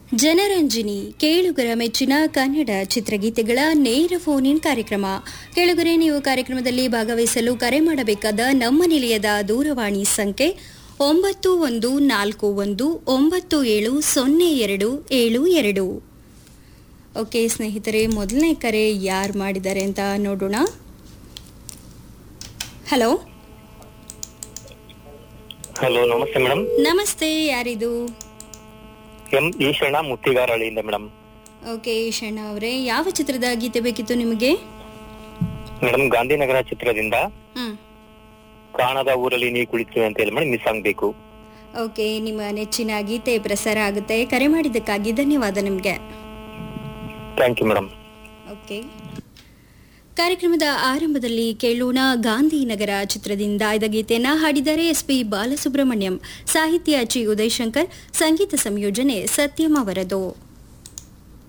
ಜನರಂಜನಿ ಕೇಳುಗರ ಮೆಚ್ಚಿನ ಕನ್ನಡ ಚಿತ್ರಗೀತೆಗಳ ನೇರ ಫೋನ್ ಇನ್ ಕಾರ್ಯಕ್ರಮ ಕೇಳುಗರೆ ನೀವು ಕಾರ್ಯಕ್ರಮದಲ್ಲಿ ಭಾಗವಹಿಸಲು ಕರೆ ಮಾಡಬೇಕಾದ ನಮ್ಮ ನಿಲಯದ ದೂರವಾಣಿ ಸಂಖ್ಯೆ ಒಂಬತ್ತು ಒಂದು ನಾಲ್ಕು ಒಂದು ಒಂಬತ್ತು ಏಳು ಸೊನ್ನೆ ಎರಡು ಏಳು ಎರಡು ಓಕೆ ಸ್ನೇಹಿತರೆ ಮೊದಲನೇ ಕರೆ ಯಾರು ಮಾಡಿದ್ದಾರೆ ಅಂತ ನೋಡೋಣ ಹಲೋ ಹಲೋ ನಮಸ್ತೆ ಮೇಡಮ್ ನಮಸ್ತೆ ಯಾರಿದು ಎಂ ಈಶಣ್ಣ ಮುತ್ತಿಗಾರಹಳ್ಳಿಯಿಂದ ಮೇಡಮ್ ಓಕೆ ಈಶಣ್ಣ ಅವರೇ ಯಾವ ಚಿತ್ರದ ಗೀತೆ ಬೇಕಿತ್ತು ನಿಮಗೆ ಮೇಡಮ್ ಗಾಂಧಿನಗರ ಚಿತ್ರದಿಂದ ಹ್ಮ್ ಕಾಣದ ಊರಲ್ಲಿ ನೀ ಕುಳಿತು ಅಂತ ಹೇಳಿ ಮೇಡಮ್ ಮಿಸ್ ಆಗ್ಬೇಕು ಓಕೆ ನಿಮ್ಮ ನೆಚ್ಚಿನ ಗೀತೆ ಪ್ರಸಾರ ಆಗುತ್ತೆ ಕರೆ ಮಾಡಿದ್ದಕ್ಕಾಗಿ ಧನ್ಯವಾದ ನಿಮಗೆ ಥ್ಯಾಂಕ್ ಯು ಮೇಡಮ್ ಓಕೆ ಕಾರ್ಯಕ್ರಮದ ಆರಂಭದಲ್ಲಿ ಕೇಳೋಣ ಗಾಂಧಿನಗರ ಚಿತ್ರದಿಂದ ಆಯ್ದ ಗೀತೆಯನ್ನ ಹಾಡಿದ್ದಾರೆ ಎಸ್ ಪಿ ಬಾಲಸುಬ್ರಹ್ಮಣ್ಯಂ ಸಾಹಿತ್ಯ ಚಿ ಉದಯಶಂಕರ್ ಸಂಗೀತ ಸಂಯೋಜನೆ ಸತ್ಯಂ ಅವರದು